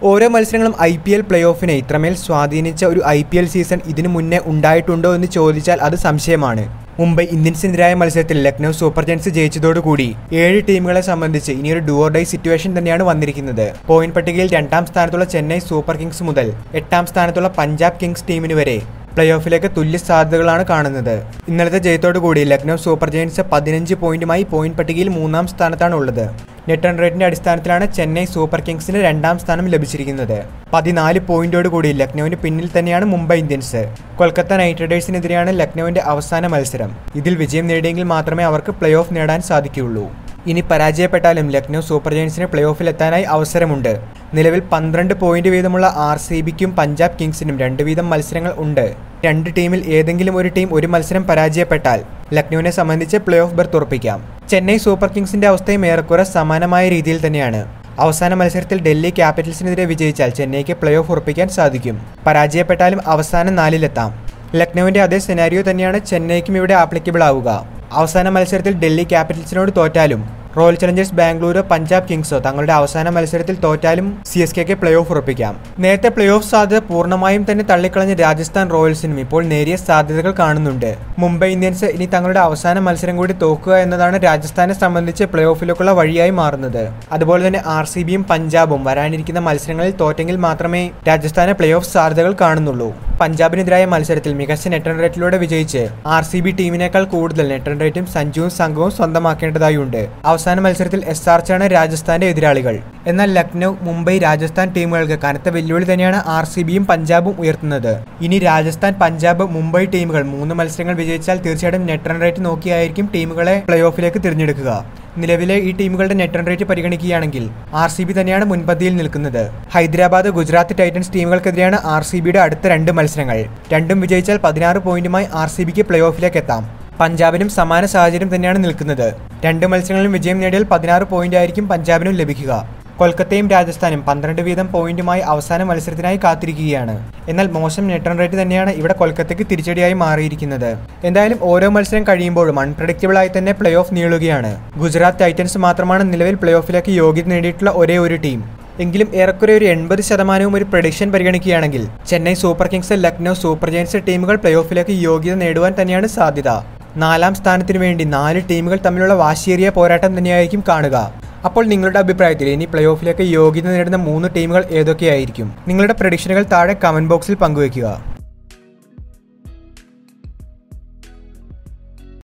ഓരോ മത്സരങ്ങളും I P L play ഓഫിനെ ഇത്രമേൽ സ്വാധീനിച്ച ഒരു ഐ പി എൽ സീസൺ ഇതിനു മുന്നേ ഉണ്ടായിട്ടുണ്ടോ എന്ന് ചോദിച്ചാൽ അത് സംശയമാണ് മുംബൈ ഇന്ത്യൻസിനെതിരായ മത്സരത്തിൽ ലക്നൗ സൂപ്പർ ജയൻസ് ജയിച്ചതോടുകൂടി ഏഴ് ടീമുകളെ സംബന്ധിച്ച് ഇനിയൊരു ഡുവോർ ഡൈ സിറ്റുവേഷൻ തന്നെയാണ് വന്നിരിക്കുന്നത് പോയിന്റ് പട്ടികയിൽ രണ്ടാം സ്ഥാനത്തുള്ള ചെന്നൈ സൂപ്പർ കിങ്സ് മുതൽ എട്ടാം സ്ഥാനത്തുള്ള പഞ്ചാബ് കിങ്സ് ടീമിന് വരെ പ്ലേ ഓഫിലേക്ക് തുല്യ സാധ്യതകളാണ് കാണുന്നത് ഇന്നലത്തെ ജയത്തോടുകൂടി ലക്നൗ സൂപ്പർ ജയൻസ് പതിനഞ്ച് പോയിന്റുമായി പോയിന്റ് പട്ടികയിൽ മൂന്നാം സ്ഥാനത്താണ് ഉള്ളത് നെറ്റ് റൺ റേറ്റിന്റെ അടിസ്ഥാനത്തിലാണ് ചെന്നൈ സൂപ്പർ കിങ്സിന് രണ്ടാം സ്ഥാനം ലഭിച്ചിരിക്കുന്നത് പതിനാല് പോയിന്റോട് കൂടി ലക്നൌവിന് പിന്നിൽ തന്നെയാണ് മുംബൈ ഇന്ത്യൻസ് കൊൽക്കത്ത നൈറ്റ് റൈഡേഴ്സിനെതിരെയാണ് ലക്നൌവിന്റെ അവസാന മത്സരം ഇതിൽ വിജയം നേടിയെങ്കിൽ മാത്രമേ അവർക്ക് പ്ലേ ഓഫ് നേടാൻ സാധിക്കുകയുള്ളൂ ഇനി പരാജയപ്പെട്ടാലും ലക്നൗ സൂപ്പർ ജയൻസിന് പ്ലേ ഓഫിൽ എത്താനായി അവസരമുണ്ട് നിലവിൽ പന്ത്രണ്ട് പോയിന്റ് വീതമുള്ള ആർ സി ബിക്കും പഞ്ചാബ് കിങ്സിനും രണ്ട് വീതം മത്സരങ്ങൾ ഉണ്ട് രണ്ട് ടീമിൽ ഏതെങ്കിലും ഒരു ടീം ഒരു മത്സരം പരാജയപ്പെട്ടാൽ ലക്നൌവിനെ സംബന്ധിച്ച് പ്ലേ ഓഫ് ബെർത്ത് ഉറപ്പിക്കാം ചെന്നൈ സൂപ്പർ കിങ്സിന്റെ അവസ്ഥയും ഏറെക്കുറെ സമാനമായ രീതിയിൽ തന്നെയാണ് അവസാന മത്സരത്തിൽ ഡൽഹി ക്യാപിറ്റൽസിനെതിരെ വിജയിച്ചാൽ ചെന്നൈക്ക് പ്ലേ ഓഫ് ഉറപ്പിക്കാൻ സാധിക്കും പരാജയപ്പെട്ടാലും അവസാനം നാലിലെത്താം ലക്നൌവിന്റെ അതേ സെനാരിയോ തന്നെയാണ് ചെന്നൈക്കും ഇവിടെ ആപ്ലിക്കബിൾ ആവുക അവസാന മത്സരത്തിൽ ഡൽഹി ക്യാപിറ്റൽസിനോട് തോറ്റാലും റോയൽ ചലഞ്ചേഴ്സ് ബാംഗ്ലൂരോ പഞ്ചാബ് കിങ്സോ തങ്ങളുടെ അവസാന മത്സരത്തിൽ തോറ്റാലും സി എസ് കെക്ക് പ്ലേ ഓഫ് ഉറപ്പിക്കാം നേരത്തെ പ്ലേ ഓഫ് സാധ്യത പൂർണ്ണമായും തന്നെ തള്ളിക്കളഞ്ഞ രാജസ്ഥാൻ റോയൽസിനും ഇപ്പോൾ നേരിയ സാധ്യതകൾ കാണുന്നുണ്ട് മുംബൈ ഇന്ത്യൻസ് ഇനി തങ്ങളുടെ അവസാന മത്സരം കൂടി തോക്കുക എന്നതാണ് രാജസ്ഥാനെ സംബന്ധിച്ച് പ്ലേ ഓഫിലേക്കുള്ള വഴിയായി മാറുന്നത് അതുപോലെ തന്നെ ആർ സി ബിയും പഞ്ചാബും വരാനിരിക്കുന്ന മത്സരങ്ങളിൽ തോറ്റെങ്കിൽ മാത്രമേ രാജസ്ഥാന് പ്ലേ ഓഫ് സാധ്യതകൾ കാണുന്നുള്ളൂ പഞ്ചാബിനെതിരായ മത്സരത്തിൽ മികച്ച നെറ്റ് റൺ റേറ്റിലൂടെ വിജയിച്ച് ആർ സി ബി ടീമിനേക്കാൾ കൂടുതൽ നെറ്റ് റൺ റേറ്റും സഞ്ജുവും സംഘവും സ്വന്തമാക്കേണ്ടതായുണ്ട് അവസാന മത്സരത്തിൽ എസ് ആർച്ചാണ് രാജസ്ഥാന്റെ എതിരാളികൾ എന്നാൽ ലക്നൗ മുംബൈ രാജസ്ഥാൻ ടീമുകൾക്ക് കനത്ത വെല്ലുവിളി തന്നെയാണ് ആർ സി ബിയും പഞ്ചാബും ഉയർത്തുന്നത് ഇനി രാജസ്ഥാൻ പഞ്ചാബ് മുംബൈ ടീമുകൾ മൂന്ന് മത്സരങ്ങൾ വിജയിച്ചാൽ തീർച്ചയായിട്ടും നെറ്റ് റൺ റേറ്റ് നോക്കിയായിരിക്കും ടീമുകളെ പ്ലേ ഓഫിലേക്ക് തിരഞ്ഞെടുക്കുക നിലവിലെ ഈ ടീമുകളുടെ നെറ്റ് റൺ റേറ്റ് പരിഗണിക്കുകയാണെങ്കിൽ ആർ സി ബി തന്നെയാണ് മുൻപന്തിയിൽ നിൽക്കുന്നത് ഹൈദരാബാദ് ഗുജറാത്ത് ടൈറ്റൻസ് ടീമുകൾക്കെതിരെയാണ് ആർ സി ബിയുടെ അടുത്ത രണ്ട് മത്സരങ്ങൾ രണ്ടും വിജയിച്ചാൽ പതിനാറ് പോയിന്റുമായി ആർ സി ബിക്ക് പ്ലേ ഓഫിലേക്ക് എത്താം പഞ്ചാബിനും സമാന സാഹചര്യം തന്നെയാണ് നിൽക്കുന്നത് രണ്ട് മത്സരങ്ങളിലും വിജയം നേടിയാൽ പതിനാറ് പോയിന്റ് ആയിരിക്കും പഞ്ചാബിനും ലഭിക്കുക കൊൽക്കത്തയും രാജസ്ഥാനും പന്ത്രണ്ട് വീതം പോയിന്റുമായി അവസാന മത്സരത്തിനായി കാത്തിരിക്കുകയാണ് എന്നാൽ മോശം നെറ്റ് റൺ റേറ്റ് തന്നെയാണ് ഇവിടെ കൊൽക്കത്തയ്ക്ക് തിരിച്ചടിയായി മാറിയിരിക്കുന്നത് എന്തായാലും ഓരോ മത്സരം കഴിയുമ്പോഴും അൺപ്രഡിക്റ്റബിൾ ആയി തന്നെ പ്ലേ ഓഫ് നീളുകയാണ് ഗുജറാത്ത് ടൈറ്റൻസ് മാത്രമാണ് നിലവിൽ പ്ലേ ഓഫിലേക്ക് യോഗ്യത നേടിയിട്ടുള്ള ഒരേ ഒരു ടീം എങ്കിലും ഏറെക്കുറെ ഒരു എൺപത് ശതമാനവും ഒരു പ്രഡിക്ഷൻ പരിഗണിക്കുകയാണെങ്കിൽ Chennai Super Kings Lucknow Super Giants ടീമുകൾ പ്ലേ ഓഫിലേക്ക് യോഗ്യത നേടുവാൻ തന്നെയാണ് സാധ്യത നാലാം സ്ഥാനത്തിന് വേണ്ടി നാല് ടീമുകൾ തമ്മിലുള്ള വാശിയേറിയ പോരാട്ടം തന്നെയായിരിക്കും കാണുക അപ്പോൾ നിങ്ങളുടെ അഭിപ്രായത്തിൽ ഇനി പ്ലേ ഓഫിലേക്ക് യോഗ്യത നേടുന്ന മൂന്ന് ടീമുകൾ ഏതൊക്കെയായിരിക്കും നിങ്ങളുടെ പ്രഡിക്ഷനുകൾ താഴെ കമന്റ് ബോക്സിൽ പങ്കുവയ്ക്കുക